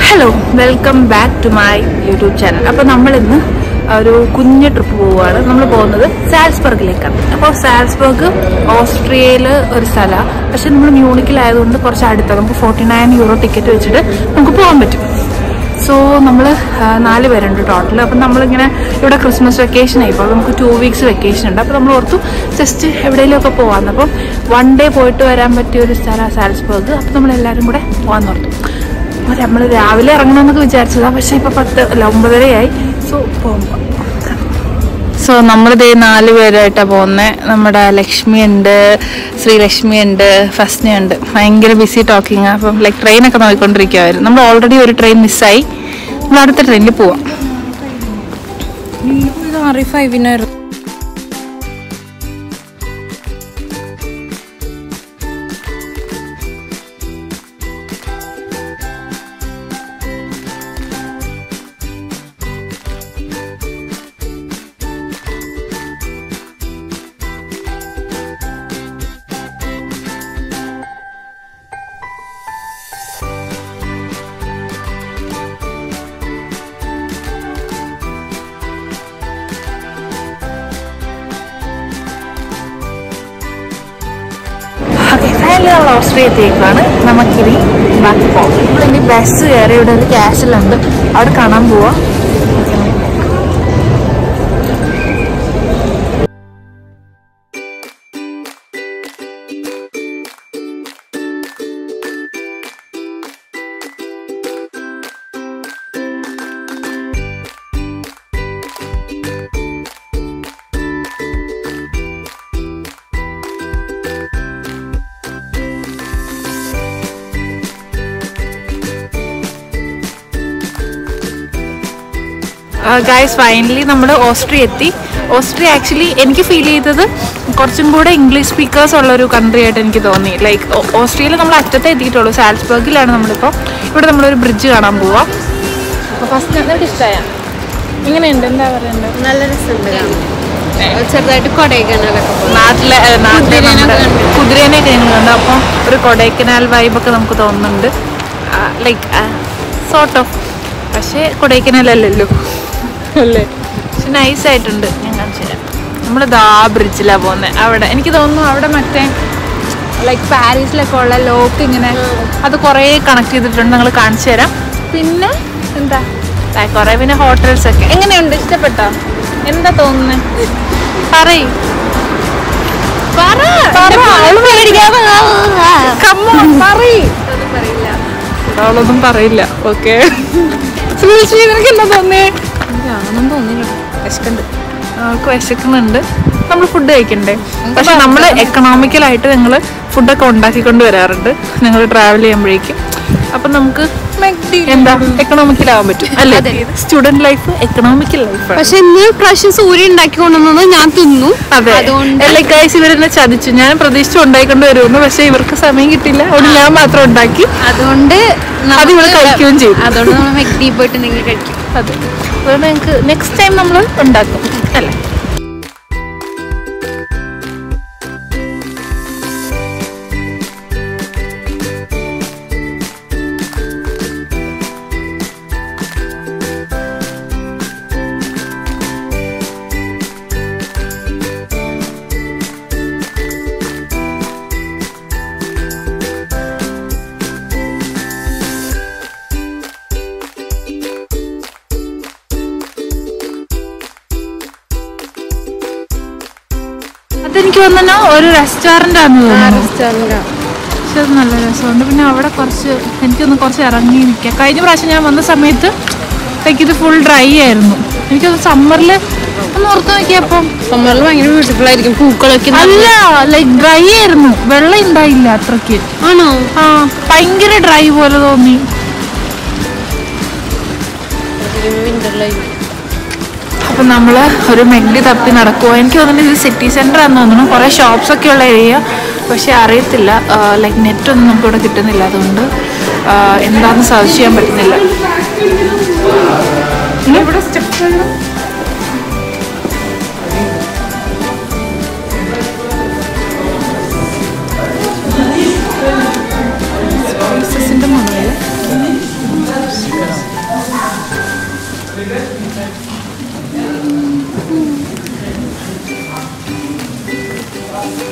Hello welcome back to my YouTube channel അപ്പോൾ നമ്മൾ ഇന്ന് ഒരു കുഞ്ഞു ട്രിപ്പ് പോവുകയാണ് നമ്മൾ പോകുന്നത് സാൽസ്ബർഗിലേക്കാണ് അപ്പോൾ സാൽസ്ബർഗ് ഓസ്ട്രിയയിൽ ഒരു സ്ഥലമാണ് പക്ഷെ നമ്മൾ മ്യൂണിക്കിലായതുകൊണ്ട് കുറച്ച് അടുത്താണ് നമുക്ക് ഫോർട്ടി നയൻ യൂറോ ടിക്കറ്റ് വെച്ചിട്ട് നമുക്ക് പോകാൻ പറ്റും സോ നമ്മൾ നാല് പേരുണ്ട് ടോട്ടൽ അപ്പം നമ്മളിങ്ങനെ ഇവിടെ ക്രിസ്മസ് വെക്കേഷൻ ആയി ഇപ്പോൾ നമുക്ക് ടു വീക്സ് വെക്കേഷൻ ഉണ്ട് അപ്പോൾ നമ്മൾ ഓർത്തു ജസ്റ്റ് എവിടെയെങ്കിലുമൊക്കെ പോകാമെന്ന് അപ്പം വൺ ഡേ പോയിട്ട് വരാൻ പറ്റിയ ഒരു സ്ഥലമാണ് സാൽസ്ബർഗ് അപ്പം നമ്മളെല്ലാവരും കൂടെ പോകാമെന്ന് ഓർത്തു അപ്പോൾ നമ്മൾ രാവിലെ ഇറങ്ങണമെന്നൊക്കെ വിചാരിച്ചതാണ് പക്ഷേ ഇപ്പോൾ പത്ത് അല്ല ഒമ്പതരയായി സോ പോകുമ്പോൾ സോ നമ്മളിത് നാല് പേരായിട്ടാണ് പോകുന്നത് നമ്മുടെ ലക്ഷ്മി ഉണ്ട് ശ്രീലക്ഷ്മി ഉണ്ട് ഫസ്ന ഉണ്ട് ഭയങ്കര ബിസി ടോക്കിങ് അപ്പം ലൈക്ക് ട്രെയിനൊക്കെ നോക്കിക്കൊണ്ടിരിക്കുവായിരുന്നു നമ്മൾ ഓൾറെഡി ഒരു ട്രെയിൻ മിസ്സായി നമ്മൾ അടുത്ത ട്രെയിനിൽ പോവാം ആറി ഫൈവിനായിരുന്നു ഓക്കെ ഫൈനലി നമ്മൾ ഓസ്ട്രിയ എത്തിയേക്കാണ് നമുക്കിനി ബാക്കി പോകാം നമ്മളിനി ബസ് കയറി ഇവിടെ ഒരു ക്യാഷിലുണ്ട് അവിടെ കാണാൻ പോവാം ഗായ്സ് ഫൈനലി നമ്മൾ ഓസ്ട്രിയ എത്തി ഓസ്ട്രിയ ആക്ച്വലി എനിക്ക് ഫീൽ ചെയ്തത് കുറച്ചും കൂടെ ഇംഗ്ലീഷ് സ്പീക്കേഴ്സ് ഉള്ള ഒരു കൺട്രി ആയിട്ട് എനിക്ക് തോന്നി ലൈക്ക് ഓസ്ട്രിയയിൽ നമ്മൾ അറ്റത്തെ എത്തിയിട്ടുള്ളൂ സാൽസ്ബർഗിലാണ് നമ്മളിപ്പോൾ ഇവിടെ നമ്മളൊരു ബ്രിഡ്ജ് കാണാൻ പോവാം അപ്പോൾ ഫസ്റ്റ് നിങ്ങൾക്ക് ഇഷ്ടമായ എങ്ങനെയുണ്ട് എന്താ പറയണ്ടത് നല്ല രസമുണ്ട് കാണാൻ. ചെറുതായിട്ട് കൊടൈക്കനാലൊക്കെ പോകും നാട്ടിലെ ഏ, നാട്ടിലെ കുതിരേനെ നമ്മുടെ കണ്ടു. കുതിരേനെയൊക്കെ ഞങ്ങൾ കണ്ടു അപ്പോൾ ഒരു കൊടൈക്കനാൽ വൈബൊക്കെ നമുക്ക് തോന്നുന്നുണ്ട് ലൈക്ക് സോർട്ട് ഓഫ് പക്ഷേ കൊടൈക്കനാലല്ലല്ലോ അല്ലേ പക്ഷെ നൈസായിട്ടുണ്ട് ഞാൻ കാണിച്ചു തരാം നമ്മൾ ദാ ബ്രിഡ്ജിലാണ് പോകുന്നത് അവിടെ എനിക്ക് തോന്നുന്നു അവിടെ മറ്റേ ലൈക്ക് പാരീസിലൊക്കെ ഉള്ള ലോക്ക് ഇങ്ങനെ അത് കുറേ കണക്ട് ചെയ്തിട്ടുണ്ട് ഞങ്ങൾ കാണിച്ചു തരാം പിന്നെ എന്താ ആ, കുറേ പിന്നെ ഹോട്ടൽസ് ഒക്കെ എങ്ങനെയുണ്ട് ഇഷ്ടപ്പെട്ടോ എന്താ തോന്നുന്നത് പറയ് പറ Come on, പറയ് അവളൊന്നും പറയില്ല ഓക്കെ നിനക്ക് എന്താ തോന്നേ ഒന്നും തോന്നില്ല വിശക്കുണ്ട് നമുക്ക് വിശക്കുന്നുണ്ട് നമ്മൾ ഫുഡ് കഴിക്കണ്ടേ പക്ഷെ നമ്മൾ എക്കണോമിക്കലായിട്ട് ഞങ്ങൾ ഫുഡൊക്കെ ഉണ്ടാക്കിക്കൊണ്ട് വരാറുണ്ട് ഞങ്ങൾ ട്രാവൽ ചെയ്യുമ്പോഴേക്കും അപ്പം നമുക്ക് എന്താ എക്കണോമിക്കലാവാൻ പറ്റും അല്ലേ സ്റ്റുഡന്റ് ലൈഫ് എക്കണോമിക്കൽ ലൈഫാണ് പക്ഷെ ഇന്ന് പ്രാവശ്യം സൂര്യ ഉണ്ടാക്കി കൊണ്ടുവന്നത് ഞാൻ തിന്നു അതെ അതുകൊണ്ട് എല്ലാ ഗൈസ് ഇവരെന്നെ ചതിച്ചു ഞാൻ പ്രതീക്ഷിച്ചു ഉണ്ടായിക്കൊണ്ട് വരുമെന്ന് പക്ഷെ ഇവർക്ക് സമയം കിട്ടില്ല അതുകൊണ്ട് ഞാൻ മാത്രം ഉണ്ടാക്കി അതുകൊണ്ട് അത് ഇവള് കഴിക്കുകയും ചെയ്തു. അതുകൊണ്ട് നമ്മൾ മെഗ്ഡി പോയിട്ട് നിങ്ങൾ കഴിക്കും അതെ അതുകൊണ്ട് ഞങ്ങൾക്ക് നെക്സ്റ്റ് ടൈം നമ്മൾ ഉണ്ടാക്കും അല്ലേ അതെനിക്ക് തോന്നുന്നു ഒരു റെസ്റ്റോറന്റ് ആണെന്ന് തോന്നുന്നു പക്ഷെ അത് നല്ല രസമുണ്ട് പിന്നെ അവിടെ കുറച്ച് എനിക്കൊന്ന് കുറച്ച് ഇറങ്ങി നിൽക്കാം കഴിഞ്ഞ പ്രാവശ്യം ഞാൻ വന്ന സമയത്ത് ലൈക്ക് ഇത് ഫുൾ ഡ്രൈ ആയിരുന്നു എനിക്കൊന്ന് സമ്മറിൽ ഒന്ന് ഓർത്ത് നോക്കിയപ്പം സമ്മറിൽ ഭയങ്കര ബ്യൂട്ടിഫുൾ ആയിരിക്കും പൂക്കളൊക്കെ അല്ല ലൈക്ക് ഡ്രൈ ആയിരുന്നു വെള്ളം ഉണ്ടായില്ല അത്രയ്ക്ക് ആണോ ആ ഭയങ്കര ഡ്രൈ പോലെ തോന്നി വിന്ററിലായിരിക്കും അപ്പം നമ്മൾ ഒരു മെഗ്ഡി തപ്പി നടക്കുമോ എനിക്ക് തോന്നുന്നു ഇത് സിറ്റി സെൻറ്റർ ആണെന്ന് തോന്നുന്നു കുറേ ഷോപ്സ് ഒക്കെ ഉള്ള ഏരിയ പക്ഷേ അറിയത്തില്ല ലൈക്ക് നെറ്റൊന്നും നമുക്കിവിടെ കിട്ടുന്നില്ല അതുകൊണ്ട് ആ, എന്താണെന്ന് സെർച്ച് ചെയ്യാൻ പറ്റുന്നില്ല ഇവിടെ സ്റ്റെപ്പ് സ്പൈസസിൻ്റെ മുകളിൽ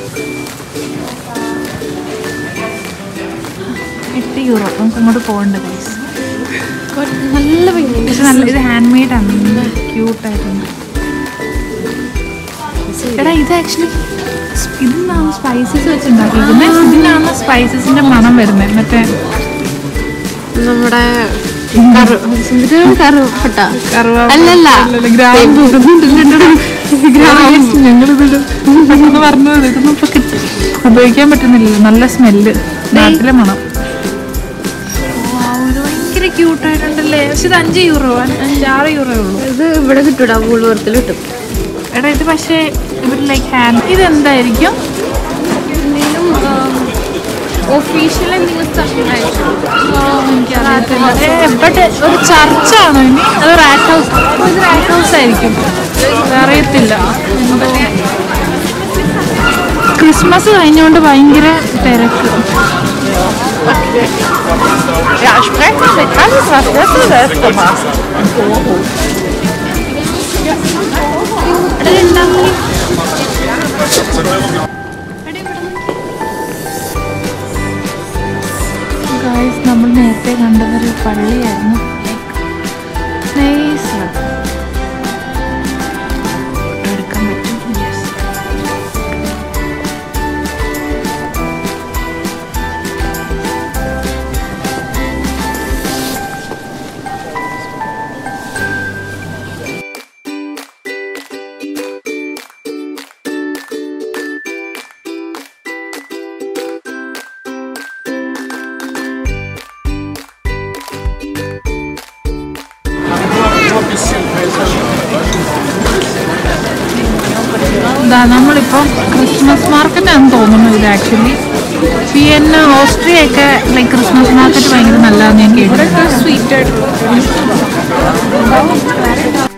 എട്ട് യൂറോ നമുക്ക് അങ്ങോട്ട് പോകേണ്ട പൈസ നല്ല ഭംഗിയുണ്ട് പക്ഷെ നല്ല ഇത് ഹാൻഡ് മെയ്ഡ് ആണ് നല്ല ക്യൂട്ടായിട്ടുണ്ട് എടാ ഇത് ആക്ച്വലി ഇതിനാണ് സ്പൈസസ് വെച്ചുണ്ടാക്കിയിരിക്കുന്നത് ഇതിനാണ് സ്പൈസസിന്റെ മണം വരുന്നത് മറ്റേ നമ്മുടെ കറു- ഇത് കറുവപ്പട്ട കറുവാപ്പട്ട. അല്ലല്ല അല്ലല്ല, ഗ്രാമ്പൂ. ഞങ്ങളിതിടും പെട്ടെന്ന് പറഞ്ഞത് ഇതൊന്നും ഇപ്പൊ കിട്ടി ഉപയോഗിക്കാൻ പറ്റുന്നില്ലല്ലോ നല്ല സ്മെല്ല് നാട്ടിലെ മണം ഇത് ഭയങ്കര ക്യൂട്ടായിട്ടുണ്ടല്ലേ പക്ഷെ ഇത് അഞ്ച് യൂറോ അഞ്ച് ആറ് യൂറോ ഉള്ളൂ ഇത് ഇവിടെ കിട്ടൂടാ വൂൾവർത്തിൽ കിട്ടും എടാ ഇത് പക്ഷേ ഇവർ ലൈക്ക് ഹാൻഡ് ഇതെന്തായിരിക്കും ഒഫീഷ്യൽ എന്തെങ്കിലും ബട്ട് ഒരു ചർച്ചാണോ ഇനി അത് റാറ്റ് ഹൗസ് ഇത് റാറ്റ് ഹൗസ് ആയിരിക്കും അറിയത്തില്ല ക്രിസ്മസ് കഴിഞ്ഞുകൊണ്ട് ഭയങ്കര തിരക്ക് Ja, sprechen mit alles, was das du selbst gemacht. Guys നമ്മൾ നേരത്തെ കണ്ടതൊരു പള്ളിയായിരുന്നു നൈസ് ഫോട്ടോ എടുക്കാൻ പറ്റും യെസ് ഇതാ നമ്മളിപ്പോൾ ക്രിസ്മസ് മാർക്കറ്റാണെന്ന് തോന്നുന്നു ഇത് ആക്ച്വലി വിയന്ന ഓസ്ട്രിയ ഒക്കെ ലൈക്ക് ക്രിസ്മസ് മാർക്കറ്റ് ഭയങ്കര നല്ലതാണെന്ന് ഞാൻ കേട്ടിട്ടുണ്ട് സ്വീറ്റ് ആയിട്ടുള്ള